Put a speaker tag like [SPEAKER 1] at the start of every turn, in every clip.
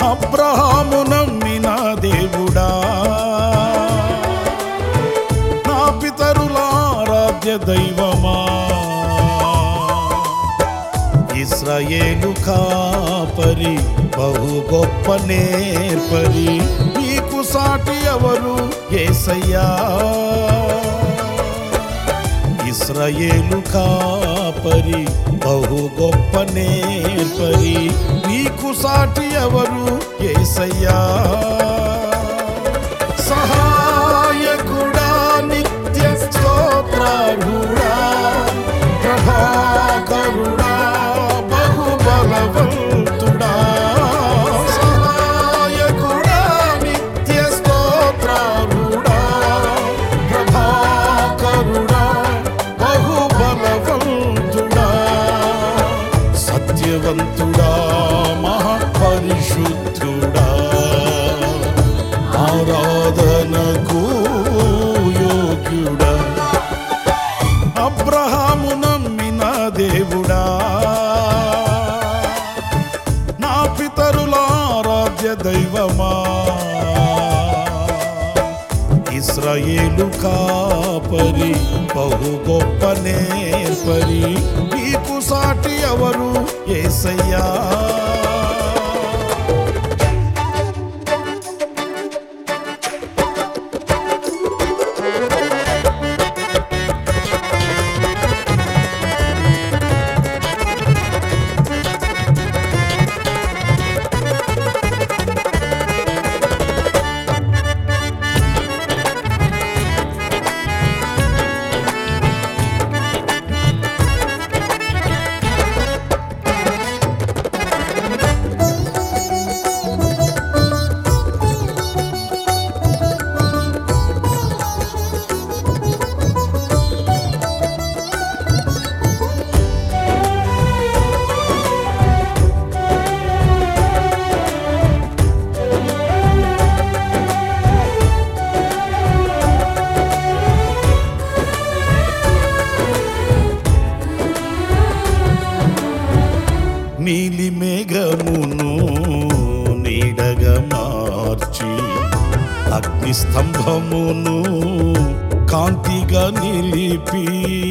[SPEAKER 1] అబ్రహాము నమ్మిన దేవుడా నా పితరుల ఆరాధ్య దైవమా ఇస్రాయేలు కాపరి బహు గొప్ప నేర్పరి నీకు సాటి ఎవరు ఏసయ్యా ఇస్రాయేలు కాపరి బహు గొప్ప నేర్పరి నీకు సాటి ఎవరు ఏసయ్యా సహాయకుడా నిత్య స్తోత్రారుడా ప్రభాకరుడా బహుబలవంతుడా సహాయకుడా నిత్య స్తోత్రారుడా ప్రభాకరుడా బహుబలవంతుడా సత్యవంతుడా మహాపరిశుద్ధుడా ఆరాధనకు యోగ్యుడా అబ్రహాము నమ్మిన దేవుడా నా పితరుల ఆరాధ్య దైవమా ఇస్రాయేలు కాపరి బహు గొప్ప నేర్పరి నీకు సాటి ఎవరు ఏసయ్యా నీలి మేఘమును నీడగా మార్చి అగ్ని స్తంభమును కాంతిగా నిలిపి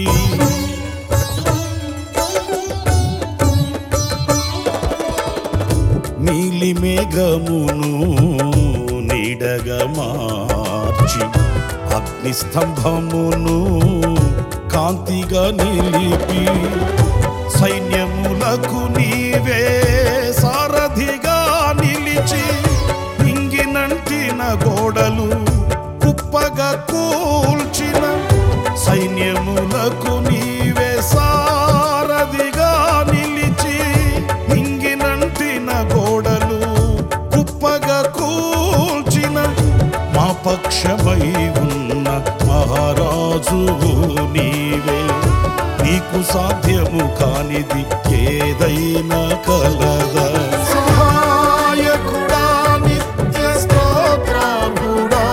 [SPEAKER 1] నీలి మేఘమును నీడగా మార్చి అగ్ని స్తంభమును కాంతిగా నిలిపి సైన్యములకు నీవే సారథిగా నిలిచి ఇంగినంటిన గోడలు కుప్పగా కూల్చిన సైన్యములకు నీవే సారథిగా నిలిచి ఇంగినంటిన గోడలు కుప్పగా కూల్చిన మా పక్షమై ఉన్న మహారాజువు నీవే నీకు సాధ్యము కానిది ఏదైనా కలదా సహాయకుడా నిత్య స్తోత్రార్హుడా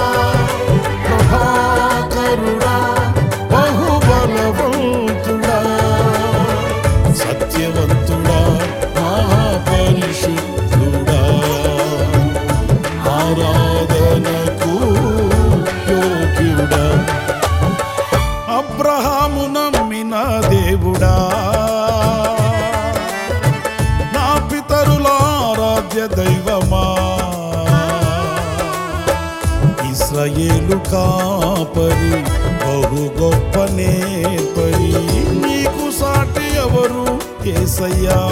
[SPEAKER 1] ప్రభాకరుడా బహుబలవంతుడా సత్యవంతుడా మహాపరిశుద్ధుడా ఆరాధనకు యోగ్యుడా అబ్రహాము నమ్మిన దేవుడా నా పితరుల ఆరాధ్య దైవమా ఇస్రాయేలు కాపరి బహు గొప్ప నేపరి నీకు సాటి ఎవరు ఏసయ్యా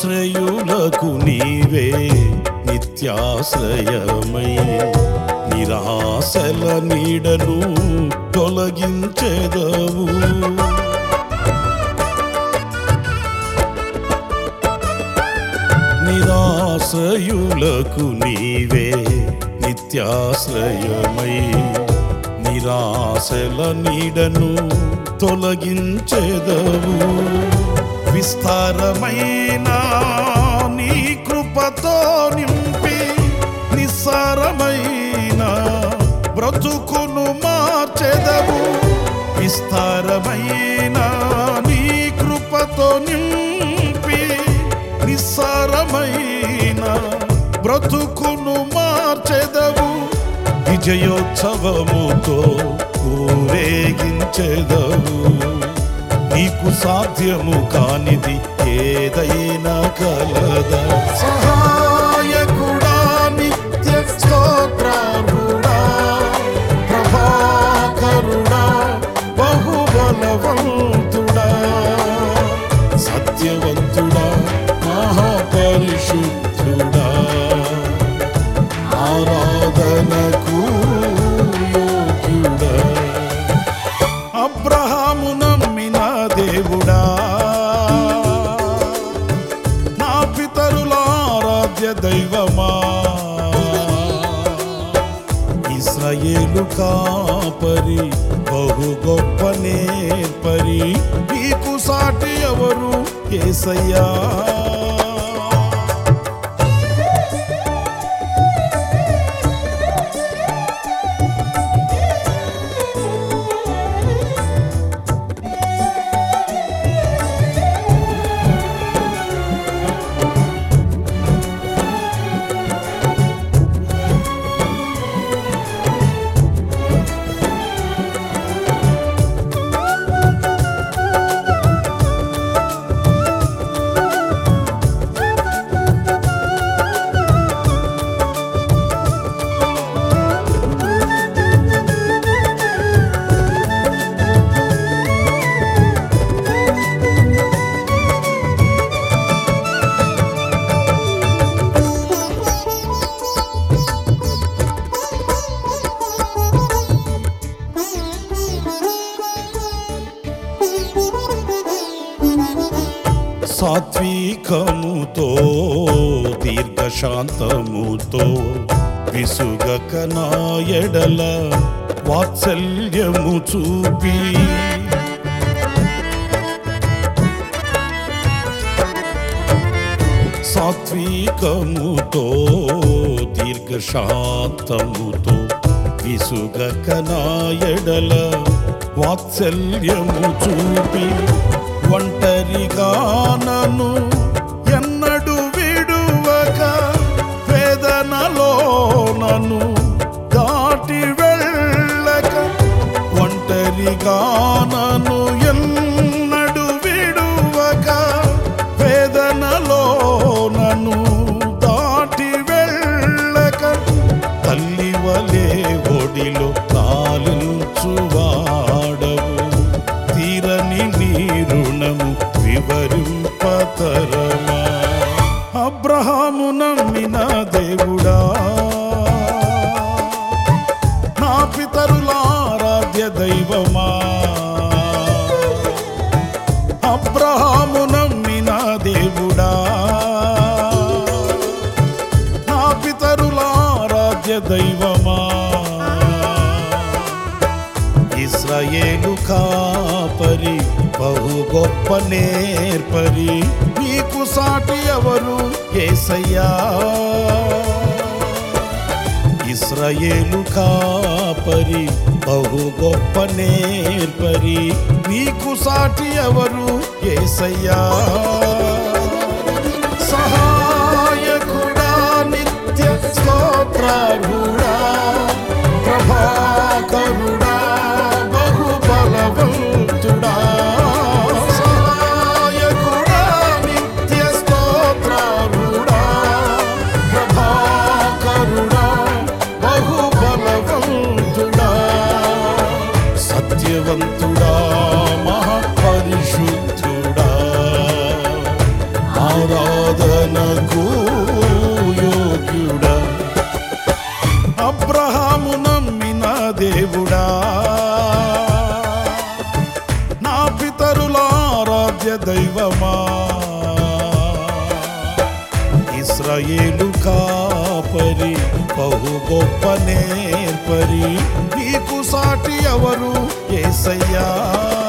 [SPEAKER 1] నిరాశ్రయులకు నీవే నిత్యాశ్రయమై నిరాశల నీడను తొలగించెదవు నిరాశ్రయులకు నీవే నిత్యాశ్రయమై నిరాశల నీడను తొలగించెదవు విస్తారమైన నీ కృపతో నింపి నిస్సారమైన బ్రతుకును మార్చెదవు విస్తారమైన నీ కృపతో నింపి నిస్సారమైన బ్రతుకును మార్చెదవు విజయోత్సవముతో ఊరేగించెదవు నీకు సాధ్యము కానిది ఏదైనా కలదా సహాయకుడా నిత్య స్తోత్రారుడా ప్రభాకరుడా బహుబలవంతుడా సత్యవంతుడా మహాపరిశుద్ధుడా ఆరాధనకు యోగ్యుడా అబ్రహాము నమ్మిన దేవుడా నా పితరుల ఆరాధ్య దైవమా ఇస్రాయేలు కాపరి బహు గొప్ప నేర్పరి నీకు సాటి ఎవరు ఏసయ్యా సాత్వికముతో దీర్ఘశాంతముతో విసుగక నా ఎడల వాత్సల్యము చూపి సాత్వికముతో దీర్ఘశాంతముతో విసుగక నా ఎడల వాత్సల్యము చూపి ఒంటరిగా నన్ను ఎన్నడు విడువక వేదనలో నన్ను దాటి వెళ్ళక ఒంటరిగా నన్ను ఎన్నడు విడువక వేదనలో నన్ను దాటి వెళ్ళక తల్లి వలే ఒడిలో తాలుచువాడవు తీరని నీ రుణము వివరింపతరమా అబ్రహాము నమ్మిన దేవుడా నా పితరుల ఆరాధ్య దైవమా అబ్రహాము నమ్మిన దేవుడా నా పితరుల ఆరాధ్య దైవమా ఇస్రాయేలు కాపరి బహు గొప్ప నేర్పరి నీకు సాటి ఎవరు ఏసయ్యా ఇస్రాయేలు కాపరి బహు గొప్ప నేర్పరి నీకు సాటి ఎవరు ఏసయ్యా సహాయకుడా నిత్య స్తోత్రాగుడా ప్రభాకరుడా బహుబలవంతుడా సహాయకుడా నిత్య స్తోత్రాగుడా ప్రభాకరుడా బహుబలవంతుడా సత్యవంతుడా మహాపరిశుద్ధుడా ఆరాధ దేవుడా నా పితరుల ఆరాధ్య దైవమా ఇస్రాయేలు కాపరి బహు గొప్ప నేర్పరి నీకు సాటి ఎవరు ఏసయ్యా